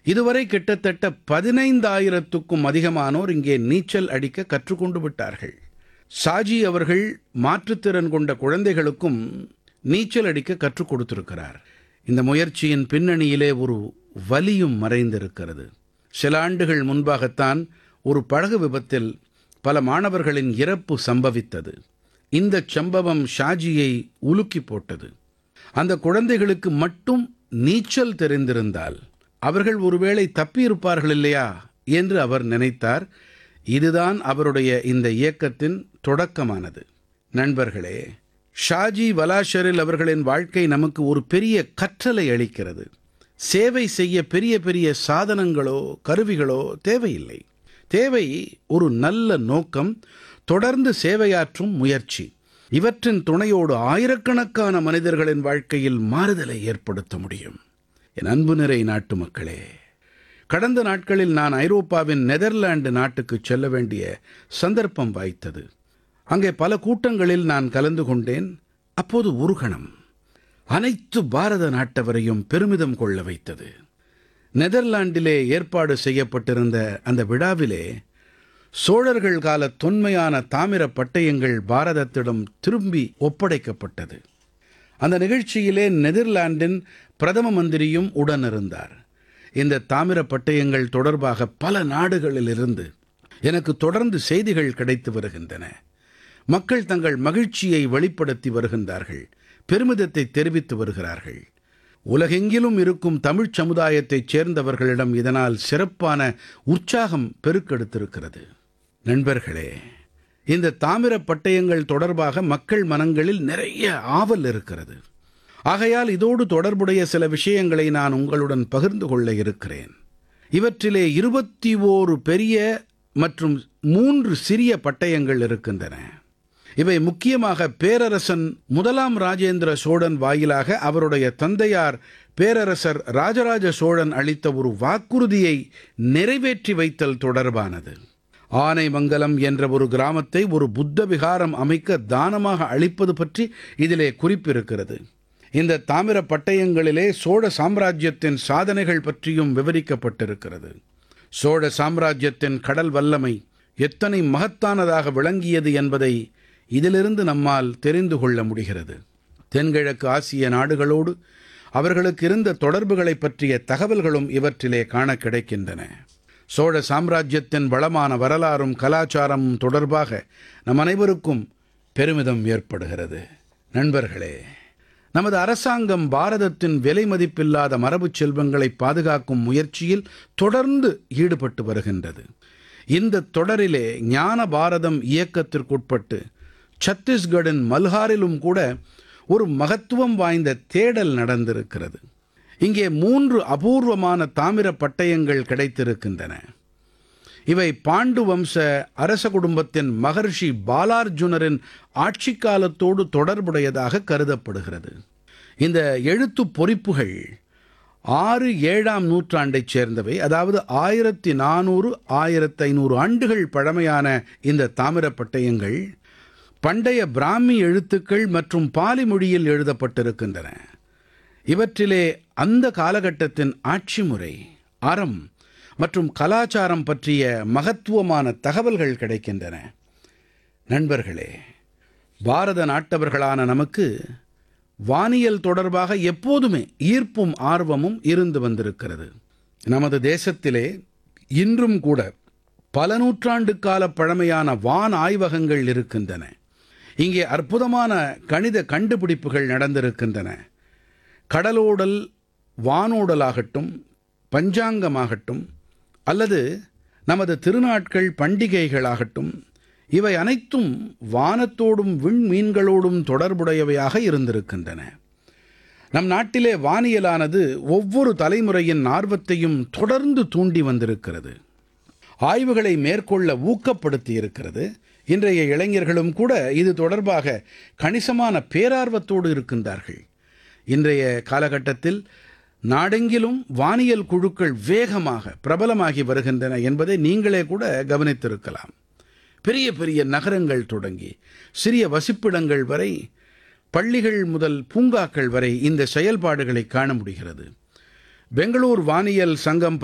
இதுவரை கிட்டத்தட்ட பதினைந்தாயிரத்துக்கும் அதிகமானோர் இங்கே நீச்சல் அடிக்க கற்றுக்கொண்டு விட்டார்கள் சாஜி அவர்கள் மாற்றுத்திறன் கொண்ட குழந்தைகளுக்கும் நீச்சல் அடிக்க கற்றுக் கொடுத்திருக்கிறார் இந்த முயற்சியின் பின்னணியிலே ஒரு வலியும் மறைந்திருக்கிறது சில ஆண்டுகள் முன்பாகத்தான் ஒரு படகு விபத்தில் பல மாணவர்களின் இறப்பு சம்பவித்தது இந்த சம்பவம் ஷாஜியை உலுக்கி போட்டது அந்த குழந்தைகளுக்கு மட்டும் நீச்சல் தெரிந்திருந்தால் அவர்கள் ஒருவேளை தப்பியிருப்பார்கள் இல்லையா என்று அவர் நினைத்தார் இதுதான் அவருடைய இந்த இயக்கத்தின் தொடக்கமானது நண்பர்களே ஷாஜி வலாஷரில் அவர்களின் வாழ்க்கை நமக்கு ஒரு பெரிய கற்றலை அளிக்கிறது சேவை செய்ய பெரிய பெரிய சாதனங்களோ கருவிகளோ தேவையில்லை தேவை ஒரு நல்ல நோக்கம் தொடர்ந்து சேவையாற்றும் முயற்சி இவற்றின் துணையோடு ஆயிரக்கணக்கான மனிதர்களின் வாழ்க்கையில் மாறுதலை ஏற்படுத்த முடியும் என் அன்பு நிறை நாட்டு மக்களே கடந்த நாட்களில் நான் ஐரோப்பாவின் நெதர்லாந்து நாட்டுக்கு செல்ல வேண்டிய சந்தர்ப்பம் வாய்த்தது அங்கே பல கூட்டங்களில் நான் கலந்து கொண்டேன் அப்போது ஒரு கணம் அனைத்து பாரத நாட்டவரையும் பெருமிதம் கொள்ள வைத்தது நெதர்லாண்டிலே ஏற்பாடு செய்யப்பட்டிருந்த அந்த விழாவிலே சோழர்கள் கால தொன்மையான தாமிர பட்டயங்கள் பாரதத்திடம் திரும்பி ஒப்படைக்கப்பட்டது அந்த நிகழ்ச்சியிலே நெதர்லாந்தின் பிரதம மந்திரியும் உடனிருந்தார் இந்த தாமிர பட்டயங்கள் தொடர்பாக பல நாடுகளிலிருந்து எனக்கு தொடர்ந்து செய்திகள் கிடைத்து வருகின்றன மக்கள் தங்கள் மகிழ்ச்சியை வெளிப்படுத்தி வருகின்றார்கள் பெருமிதத்தை தெரிவித்து வருகிறார்கள் உலகெங்கிலும் இருக்கும் தமிழ்ச் சமுதாயத்தைச் சேர்ந்தவர்களிடம் இதனால் சிறப்பான உற்சாகம் பெருக்கெடுத்திருக்கிறது நண்பர்களே இந்த தாமிர பட்டயங்கள் தொடர்பாக மக்கள் மனங்களில் நிறைய ஆவல் இருக்கிறது ஆகையால் இதோடு தொடர்புடைய சில விஷயங்களை நான் உங்களுடன் பகிர்ந்து கொள்ள இருக்கிறேன் இவற்றிலே இருபத்தி ஓரு பெரிய மற்றும் மூன்று சிறிய பட்டயங்கள் இருக்கின்றன இவை முக்கியமாக பேரரசன் முதலாம் ராஜேந்திர சோழன் வாயிலாக அவருடைய தந்தையார் பேரரசர் ராஜராஜ சோழன் அளித்த ஒரு வாக்குறுதியை நிறைவேற்றி வைத்தல் தொடர்பானது ஆனைமங்கலம் என்ற ஒரு கிராமத்தை ஒரு புத்த விகாரம் அமைக்க தானமாக அளிப்பது பற்றி இதிலே குறிப்பிருக்கிறது இந்த தாமிர பட்டயங்களிலே சோழ சாம்ராஜ்யத்தின் சாதனைகள் பற்றியும் விவரிக்கப்பட்டிருக்கிறது சோழ சாம்ராஜ்யத்தின் கடல் வல்லமை எத்தனை மகத்தானதாக விளங்கியது என்பதை இதிலிருந்து நம்மால் தெரிந்து கொள்ள முடிகிறது தென்கிழக்கு ஆசிய நாடுகளோடு அவர்களுக்கு இருந்த தொடர்புகளைப் பற்றிய தகவல்களும் இவற்றிலே காண கிடைக்கின்றன சோழ சாம்ராஜ்யத்தின் வளமான வரலாறும் கலாச்சாரமும் தொடர்பாக நம் அனைவருக்கும் பெருமிதம் ஏற்படுகிறது நண்பர்களே நமது அரசாங்கம் பாரதத்தின் விலை மதிப்பில்லாத மரபுச் செல்வங்களை பாதுகாக்கும் முயற்சியில் தொடர்ந்து ஈடுபட்டு வருகின்றது இந்த தொடரிலே ஞான பாரதம் இயக்கத்திற்குட்பட்டு சத்தீஸ்கடின் மல்ஹாரிலும் கூட ஒரு மகத்துவம் வாய்ந்த தேடல் நடந்திருக்கிறது இங்கே மூன்று அபூர்வமான தாமிர பட்டயங்கள் கிடைத்திருக்கின்றன இவை பாண்டு வம்ச அரச குடும்பத்தின் மகர்ஷி பாலார்ஜுனரின் ஆட்சி காலத்தோடு தொடர்புடையதாக கருதப்படுகிறது இந்த எழுத்துப் பொறிப்புகள் ஆறு ஏழாம் நூற்றாண்டைச் சேர்ந்தவை அதாவது ஆயிரத்தி நானூறு ஆயிரத்தி ஐநூறு ஆண்டுகள் பழமையான இந்த தாமிரப் பட்டயங்கள் பண்டைய பிராமி எழுத்துக்கள் மற்றும் பாலி மொழியில் எழுதப்பட்டிருக்கின்றன இவற்றிலே அந்த காலகட்டத்தின் ஆட்சி முறை அறம் மற்றும் கலாச்சாரம் பற்றிய மகத்துவமான தகவல்கள் கிடைக்கின்றன நண்பர்களே பாரத நாட்டவர்களான நமக்கு வானியல் தொடர்பாக எப்போதுமே ஈர்ப்பும் ஆர்வமும் இருந்து வந்திருக்கிறது நமது தேசத்திலே இன்றும் கூட பல நூற்றாண்டு கால பழமையான வான் ஆய்வகங்கள் இருக்கின்றன இங்கே அற்புதமான கணித கண்டுபிடிப்புகள் நடந்திருக்கின்றன கடலோடல் வானோடலாகட்டும் பஞ்சாங்கமாகட்டும் அல்லது நமது திருநாட்கள் பண்டிகைகளாகட்டும் இவை அனைத்தும் வானத்தோடும் விண்மீன்களோடும் தொடர்புடையவையாக இருந்திருக்கின்றன நம் நாட்டிலே வானியலானது ஒவ்வொரு தலைமுறையின் ஆர்வத்தையும் தொடர்ந்து தூண்டி வந்திருக்கிறது ஆய்வுகளை மேற்கொள்ள ஊக்கப்படுத்தி இருக்கிறது இன்றைய இளைஞர்களும் கூட இது தொடர்பாக கணிசமான பேரார்வத்தோடு இருக்கின்றார்கள் இன்றைய காலகட்டத்தில் நாடெங்கிலும் வானியல் குழுக்கள் வேகமாக பிரபலமாகி வருகின்றன என்பதை நீங்களே கூட கவனித்திருக்கலாம் பெரிய பெரிய நகரங்கள் தொடங்கி சிறிய வசிப்பிடங்கள் வரை பள்ளிகள் முதல் பூங்காக்கள் வரை இந்த செயல்பாடுகளை காண முடிகிறது பெங்களூர் வானியல் சங்கம்